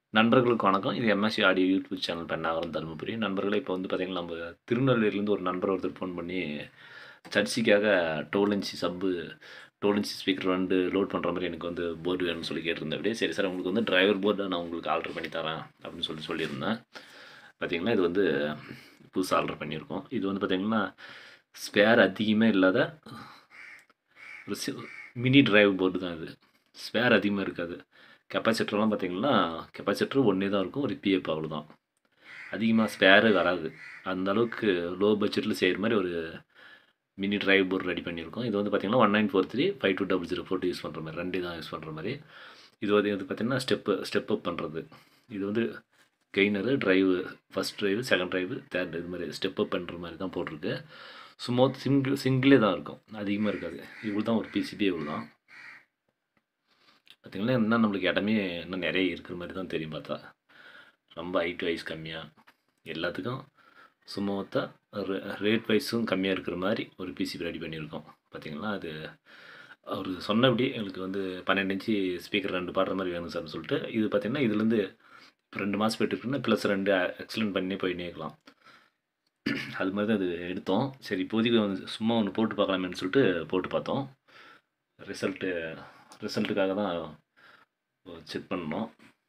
நண்பர்களுக்கு வணக்கம் இது MSC audio YouTube channel Pennagaram Dharmapuri நண்பர்களே இப்போ வந்து பார்த்திங்கன்னா நம்ம திருநெல்வேலியிலேருந்து ஒரு நண்பர் ஒருத்தர் ஃபோன் பண்ணி சர்ச்சைக்காக twelve inch sub twelve inch speaker வந்து லோட் பண்ணுற மாதிரி எனக்கு வந்து போர்டு வேணும்னு சொல்லி கேட்டிருந்தேன் அப்படியே சரி சார் உங்களுக்கு வந்து டிரைவர் போர்டு நான் உங்களுக்கு ஆர்டர் பண்ணி தரேன் அப்படின்னு சொல்லி சொல்லியிருந்தேன் பார்த்திங்கன்னா இது வந்து புதுசாக ஆர்டர் பண்ணியிருக்கோம் இது வந்து பார்த்திங்கன்னா ஸ்பேர் அதிகமாக இல்லாத ஒரு சி மினி டிரைவ் போர்டு தான் இது ஸ்பேர் அதிகமாக இருக்காது கெப்பாசிட்டர்லாம் பார்த்தீங்கன்னா கெப்பாசிட்டர் ஒன்றே தான் இருக்கும் ஒரு பிஎஃப் அவ்வளோதான் அதிகமாக ஸ்பேரு வராது அந்த அளவுக்கு லோ பட்ஜெட்டில் செய்கிற மாதிரி ஒரு மினி டிரைவ் போர்டு ரெடி பண்ணியிருக்கோம் இது வந்து பார்த்திங்கன்னா one nine four three five two double zero போட்டு யூஸ் பண்ணுற மாதிரி ரெண்டு தான் யூஸ் பண்ணுற மாதிரி இது வந்து வந்து பார்த்திங்கன்னா ஸ்டெப்பு ஸ்டெப் அப் பண்ணுறது இது வந்து gainer drive first drive second drive third இது மாதிரி ஸ்டெப் அப் பண்ணுற மாதிரி தான் போட்டிருக்கு சும்மா சிங்கிள் சிங்கிளே தான் இருக்கும் அதிகமாக இருக்காது இவ்வளோ தான் ஒரு பிசிபி இவ்வளோ தான் பார்த்திங்கன்னா இன்னும் நம்மளுக்கு இடமே இன்னும் நிறைய இருக்கிற மாதிரி தான் தெரியும் பார்த்தா ரொம்ப ஹைட் வைஸ் கம்மியாக எல்லாத்துக்கும் சும்மாத்தான் ரேட் வைஸும் கம்மியாக இருக்கிற மாதிரி ஒரு பிசிபி ரெடி பண்ணியிருக்கோம் பார்த்திங்களா அது அவர் சொன்னபடி எங்களுக்கு வந்து பன்னெண்டு இன்ச்சு ஸ்பீக்கர் ரெண்டு பாடுற மாதிரி வேணும் சார்னு சொல்லிட்டு இது பார்த்திங்கன்னா இதுலேருந்து இப்போ ரெண்டு மாதம் போயிட்டுருக்குன்னா ப்ளஸ் ரெண்டு எக்ஸலண்ட் பண்ணி போயின்னே இருக்கலாம் அது மாதிரி தான் அது எடுத்தோம் சரி இப்போதைக்கு வந்து சும்மா ஒன்று போட்டு பார்க்கலாமேன்னு சொல்லிட்டு போட்டு பார்த்தோம் ரிசல்ட்டு ரிசல்ட்டுக்காக தான் செக் பண்ணோம்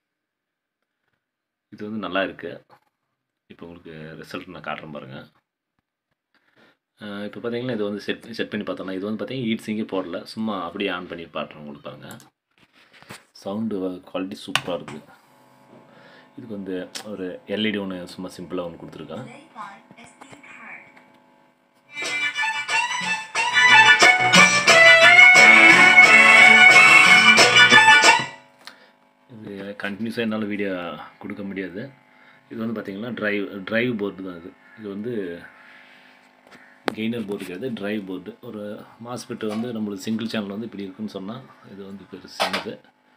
இது வந்து நல்லா இருக்குது இப்போ உங்களுக்கு ரிசல்ட் நான் காட்டுறேன் பாருங்கள் இப்போ பார்த்தீங்கன்னா இது வந்து செட் செட் பண்ணி பார்த்தோம்னா இது வந்து பார்த்தீங்கன்னா ஹீட் சிங்கே போடல சும்மா அப்படியே ஆன் பண்ணி பாட்டுறேன் உங்களுக்கு பாருங்கள் சவுண்டு குவாலிட்டி சூப்பராக இருக்குது இதுக்கு வந்து ஒரு எல்இடி ஒன்று சும்மா சிம்பிளாக ஒன்று கொடுத்துருக்கேன் இது கண்டினியூஸாக என்னால் வீடியோ கொடுக்க முடியாது இது வந்து பார்த்திங்கன்னா ட்ரைவ் ட்ரைவ் போர்டு தான் இது இது வந்து கெய்னர் போர்டு கிடையாது ட்ரைவ் போர்டு ஒரு மாஸ்பெட் வந்து நம்மளுக்கு சிங்கிள் சேனல் வந்து இப்படி இருக்குன்னு சொன்னால் இது வந்து பெருசு சின்னது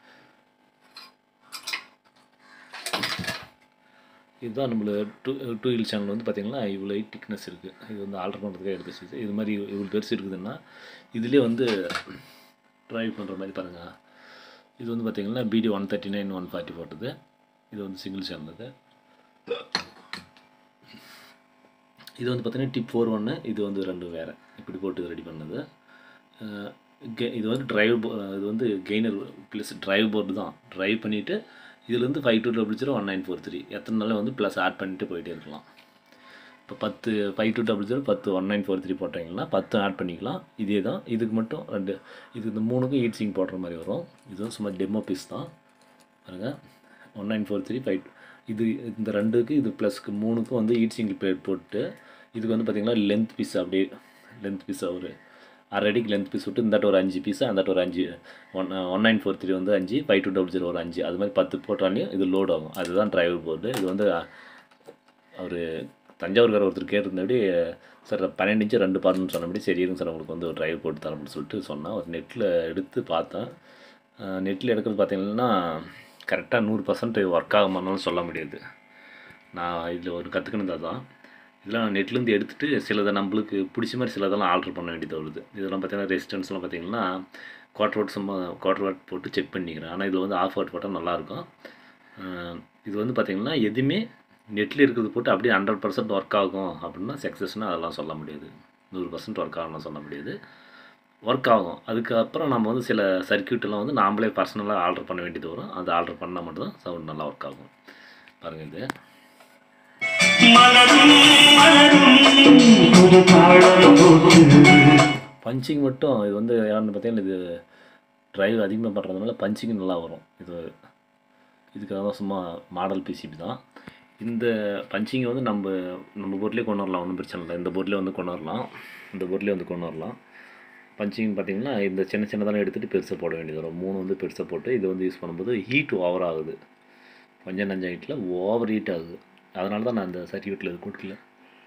இதுதான் நம்மள டூ டூ வீல் சேனல் வந்து பார்த்திங்கன்னா இவ்வளோ திக்னஸ் இருக்குது இது வந்து ஆல்டர் பண்ணுறதுக்காக எடுத்து இது மாதிரி இவ்வளோ பெருசு இருக்குதுன்னா இதுலேயே வந்து ட்ரைவ் பண்ணுற மாதிரி பாருங்கள் இது வந்து பார்த்திங்கன்னா BD one thirty nine one forty போட்டது இது வந்து சிங்கிள் சேனல் இது இது வந்து பார்த்திங்கன்னா டிப் ஃபோர் ஒன்று இது வந்து ரெண்டு வேறு இப்படி போட்டு ரெடி பண்ணது கே இது வந்து ட்ரைவ் இது வந்து கெய்னர் ப்ளஸ் ட்ரைவ் போர்டு தான் ட்ரைவ் பண்ணிவிட்டு இதுலேருந்து five two double zero one nine four three எத்தனை நாள் வந்து ப்ளஸ் ஆட் பண்ணிட்டு போயிட்டே இருக்கலாம் இப்போ பத்து ஃபைவ் டூ டபுள் ஜீரோ பத்து ஒன் நைன் ஃபோர் த்ரீ போட்டிங்கன்னா பத்து ஆட் பண்ணிக்கலாம் இதே தான் இதுக்கு மட்டும் ரெண்டு இது இந்த மூணுக்கும் ஹீட் சிங் போடுற மாதிரி வரும் இதுவும் சும்மா டெமோ பீஸ் தான் பாருங்கள் one nine four three five இது இந்த ரெண்டுக்கு இது ப்ளஸ்க்கு மூணுக்கும் வந்து ஹீட் சிங்கிள் பிளேட் போட்டு இதுக்கு வந்து பார்த்திங்கன்னா லென்த் பீஸ் அப்படியே லென்த் பீஸாக ஒரு அரை அடிக்கு லென்த் பீஸ் விட்டு இந்தாட்ட ஒரு அஞ்சு பீஸு அந்தாட்ட ஒரு அஞ்சு one one nine four three வந்து அஞ்சு ஃபைவ் டூ டபுள் ஜீரோ ஒரு அஞ்சு அது மாதிரி பத்து போட்டாலையும் இது லோட் ஆகும் அதுதான் டிரைவர் போர்டு இது வந்து அவர் தஞ்சாவூர்கார ஒருத்தர் கேட்டிருந்தபடி சார் பன்னெண்டு இன்ச்சு ரெண்டு பார்ட்னு சொன்னபடி சரி இருங்க சார் உங்களுக்கு வந்து ஒரு டிரைவ் போட்டு தரேன் அப்படின்னு சொல்லிட்டு சொன்னேன் ஒரு நெட்டில் எடுத்து பார்த்தேன் நெட்டில் எடுக்கிறது பார்த்தீங்கன்னா கரெக்டாக நூறு பர்சன்ட் ஒர்க் ஆகுமானாலும் சொல்ல முடியாது நான் இதில் ஒரு கற்றுக்கினது தான் இதெல்லாம் நான் நெட்லேருந்து எடுத்துகிட்டு சிலதை நம்மளுக்கு பிடிச்ச மாதிரி சிலதெல்லாம் ஆர்டர் பண்ண வேண்டியது வருது இதெல்லாம் பார்த்தீங்கன்னா ரெசிஸ்டன்ஸ்லாம் பார்த்தீங்கன்னா குவார்டர் வாட் சும்மா குவார்டர் வாட் போட்டு செக் பண்ணிக்கிறேன் ஆனால் இதில் வந்து ஆஃப் வாட் போட்டால் நல்லாயிருக்கும் இது வந்து பார்த்திங்கன்னா எதுவுமே நெட்டில் இருக்கிறது போட்டு அப்படியே ஹண்ட்ரட் பர்சன்ட் ஒர்க் ஆகும் அப்படின்னா சக்ஸஸ்னால் அதெல்லாம் சொல்ல முடியாது நூறு பர்சன்ட் ஒர்க் ஆகணும்னு சொல்ல முடியாது ஒர்க் ஆகும் அதுக்கப்புறம் நம்ம வந்து சில சர்க்கியூட்டெல்லாம் வந்து நாம்ளே பர்சனலாக ஆர்டர் பண்ண வேண்டியது வரும் அது ஆர்டர் பண்ணால் மட்டும்தான் சவுண்ட் நல்லா ஒர்க் ஆகும் பாருங்கள் இது பஞ்சிங் மட்டும் இது வந்து யாருன்னு பார்த்தீங்கன்னா இது ட்ரைவ் அதிகமாக பண்ணுறதுனால பஞ்சிங் நல்லா வரும் இது இதுக்காக தான் சும்மா மாடல் பிசிபி தான் இந்த பஞ்சிங்கை வந்து நம்ம நம்ம போர்ட்லேயே கொண்டு வரலாம் ஒன்றும் பிரச்சனை இல்லை இந்த போர்ட்லேயே வந்து கொண்டு வரலாம் இந்த போர்ட்லேயே வந்து கொண்டு வரலாம் பஞ்சிங் பார்த்திங்கன்னா இந்த சின்ன சின்னதான எடுத்துகிட்டு பெருசாக போட வேண்டியது வரும் மூணு வந்து பெருசாக போட்டு இது வந்து யூஸ் பண்ணும்போது ஹீட் ஓவர் ஆகுது கொஞ்சம் நஞ்ச ஹீட்டில் ஓவர் ஹீட் ஆகுது அதனால தான் நான் அந்த சர்டிஃபிகேட்டில் இது கொடுக்கல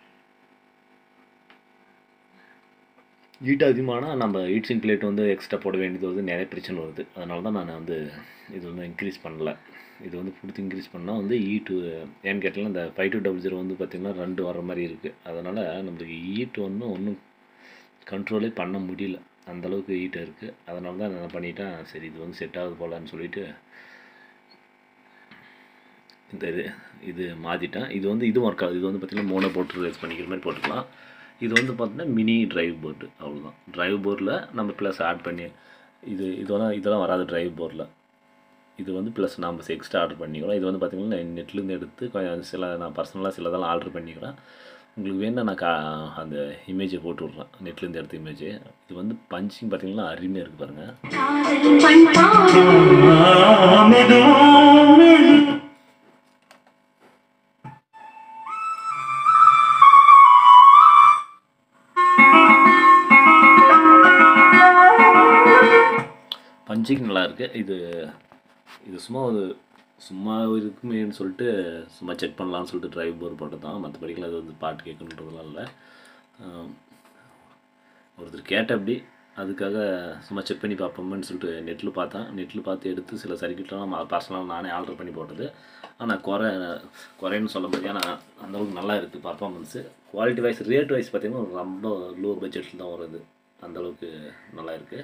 ஹீட் அதிகமானால் நம்ம ஹீட்ஸிங் பிளேட் வந்து எக்ஸ்ட்ரா போட வேண்டியது வந்து நிறைய பிரச்சனை வருது அதனால தான் நான் வந்து இது வந்து இன்க்ரீஸ் பண்ணல இது வந்து கொடுத்து இன்க்ரீஸ் பண்ணால் வந்து ஹீட்டு ஏன்னு கேட்டாலும் இந்த ஃபைவ் டூ டபுள் ஜீரோ வந்து பார்த்திங்கன்னா ரெண்டு வர மாதிரி இருக்குது அதனால் நம்மளுக்கு ஹீட் ஒன்றும் ஒன்றும் கண்ட்ரோலே பண்ண முடியல அந்தளவுக்கு ஹீட்டாக இருக்குது அதனால தான் நான் பண்ணிட்டேன் சரி இது வந்து செட் ஆகுது போகலான்னு சொல்லிவிட்டு இந்த இது இது மாற்றிட்டேன் இது வந்து இது ஒர்க் ஆகுது இது வந்து பார்த்திங்கன்னா மோனோ போட்டு ரிலீஸ் பண்ணிக்கிற மாதிரி போட்டுக்கலாம் இது வந்து பார்த்தீங்கன்னா மினி டிரைவ் போர்டு அவ்வளோதான் டிரைவ் போர்டில் நம்ம ப்ளஸ் ஆட் பண்ணி இது இதெல்லாம் இதெல்லாம் வராது டிரைவ் போர்டில் இது வந்து ப்ளஸ் நாம் எக்ஸ்ட்ரா ஆர்டர் பண்ணிக்கிறோம் இது வந்து பார்த்திங்கன்னா நெட்லேருந்து எடுத்து கொஞ்சம் சில நான் பர்சனலாக சிலதெல்லாம் ஆர்டர் பண்ணிக்கிறேன் உங்களுக்கு வேணா நான் கா அந்த இமேஜை போட்டு விட்றேன் நெட்லேருந்து எடுத்த இமேஜ் இது வந்து பஞ்சிங் பார்த்தீங்கன்னா அருமையாக இருக்குது பாருங்கள் பஞ்சிங் நல்லா இருக்குது இது இது சும்மா ஒரு சும்மா இருக்குமேன்னு சொல்லிட்டு சும்மா செக் பண்ணலாம்னு சொல்லிட்டு டிரைவ் போர் போட்டு தான் மற்றபடிக்கெல்லாம் அது வந்து பாட்டு கேட்கணுன்றதுலாம் இல்லை ஆம், ஒருத்தர் கேட்ட அப்படி அதுக்காக சும்மா செக் பண்ணி பார்ப்போம்னு சொல்லிட்டு நெட்டில் பார்த்தேன் நெட்டில் பார்த்து எடுத்து சில சர்க்கியூட்லாம் நம்ம பர்சனலாக நானே ஆர்டர் பண்ணி போட்டது ஆனால் குறை குறைன்னு சொல்ல முடியாது ஏன்னா அந்தளவுக்கு நல்லா இருக்குது performance quality wise rate wise பார்த்திங்கன்னா ரொம்ப லோ பட்ஜெட்டில் தான் வருது அந்தளவுக்கு நல்லா இருக்குது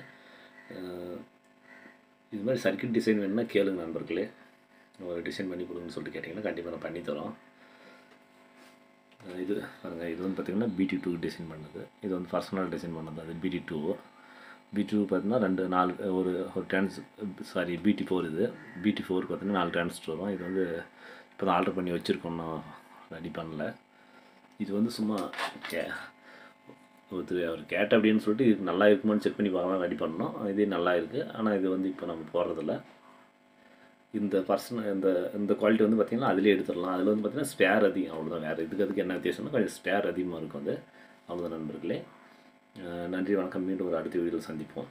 இது மாதிரி சர்க்கியூட் டிசைன் வேணும்னா கேளுங்க நண்பர்களே ஒரு டிசைன் பண்ணி கொடுங்கன்னு சொல்லிட்டு கேட்டிங்கன்னா கண்டிப்பாக நான் பண்ணித்தரோம் அஹ் இது பாருங்கள் இது வந்து பார்த்திங்கன்னா பிடி டூ டிசைன் பண்ணது இது வந்து பர்சனல் டிசைன் பண்ணது அது பிடி டூ பிடி டூ பார்த்தீங்கன்னா ரெண்டு நாலு ஒரு ஒரு ட்ரான்ஸ் சாரி பிடி ஃபோர் இது பிடி ஃபோர் பார்த்தீங்கன்னா நாலு டிரான்ஸ்டர் வரும் இது வந்து இப்போ தான் ஆர்டர் பண்ணி வச்சுருக்கோம் நான் ரெடி பண்ணல இது வந்து சும்மா கே ஒருத்தர் அவர் கேட்ட அப்படின்னு சொல்லிட்டு இது நல்லா இருக்குமான்னு செக் பண்ணி பார்க்கலாம் ரெடி பண்ணோம் இதே நல்லா இருக்குது ஆனால் இது வந்து இப்போ நம்ம போடுறதில்ல இந்த பர்சன் இந்த இந்த குவாலிட்டி வந்து பார்த்திங்கன்னா அதிலே எடுத்துடலாம் அதில் வந்து பார்த்திங்கன்னா ஸ்பேர் அதிகம் அவ்வளோதான் வேறு இதுக்கு அதுக்கு என்ன வித்தியாசம்னா கொஞ்சம் ஸ்பேர் அதிகமாக இருக்கும் அது அவ்வளோதான் நண்பர்களே அஹ் நன்றி வணக்கம் மீண்டும் ஒரு அடுத்த வீடியோவில் சந்திப்போம்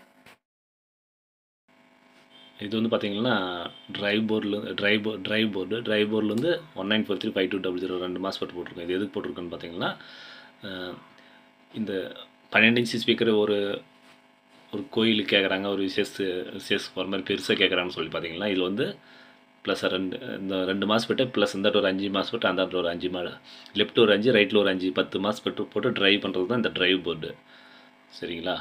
இது வந்து பார்த்தீங்கன்னா ட்ரைவ் போர்டில் ட்ரைவ் போ ட்ரைவ் போர்டு ட்ரைவ் போர்டில் வந்து one nine four three five two double zero ரெண்டு மாஸ்பெட் போட்டிருக்கோம் இது எதுக்கு போட்டிருக்கோன்னு பார்த்தீங்கன்னா அஹ் இந்த பன்னெண்டு இன்ச்சு ஸ்பீக்கர் ஒரு ஒரு கோயிலுக்கு கேட்குறாங்க ஒரு விசேஷ விசேஷத்துக்கு போகிற மாதிரி பெருசாக கேட்குறாங்கன்னு சொல்லி பார்த்தீங்கன்னா இதில் வந்து ப்ளஸ் ரெண்டு இந்த ரெண்டு மாஸ்பெட்டு ப்ளஸ் இந்த ஒரு அஞ்சு மாஸ்பெட் அந்த ஒரு அஞ்சு மா லெஃப்ட் ஒரு அஞ்சு ரைட்டில் ஒரு அஞ்சு பத்து மாஸ்பெட்டு போட்டு ட்ரைவ் பண்ணுறது தான் இந்த ட்ரைவ் போர்டு சரிங்களா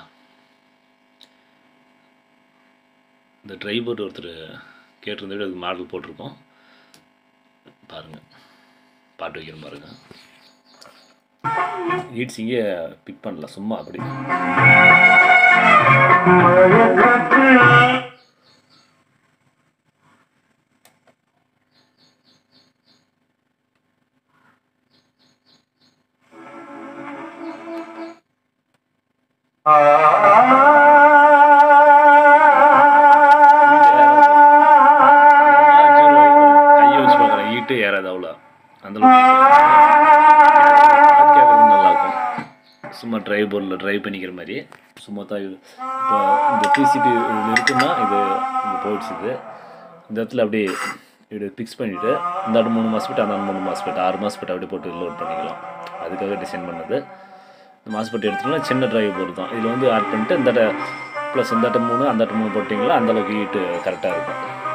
இந்த ட்ரைவ் போர்டு ஒருத்தர் கேட்டிருந்தது அதுக்கு மாடல் போட்டிருக்கோம் பாருங்கள் பாட்டு வைக்கிறோம் பாருங்கள் ஈட்ஸ் இங்கே பிக் பண்ணல சும்மா அப்படி கையை வச்சு பார்க்குறேன் ஈட்டு ஏறாது அவ்வளோ அந்த கேட்குறது நல்லா இருக்கும் சும்மா ட்ரைவ் போர்டில் ட்ரைவ் பண்ணிக்கிற மாதிரி சும்மா தான் இது இப்போ இந்த டிசிபி இது இருக்குன்னா இது இங்கே போயிடுச்சு இது இந்த இடத்துல அப்படியே இப்படி ஃபிக்ஸ் பண்ணிவிட்டு இந்த ஆடு மூணு மாஸ்பெட் அந்த ஆடு மூணு மாஸ்பெட் ஆறு மாஸ்பெட் அப்படியே போட்டு லோட் பண்ணிக்கலாம் அதுக்காக டிசைன் பண்ணது இந்த மாஸ்பெட் எடுத்துட்டோம்னா சின்ன டிரைவ் போர்டு தான் இதில் வந்து ஆட் பண்ணிட்டு இந்த ப்ளஸ் இந்த ஆட்டம் மூணு அந்த ஆட்டம் மூணு போட்டிங்களா அந்தளவுக்கு ஹீட்டு கரெக்டாக இருக்கும்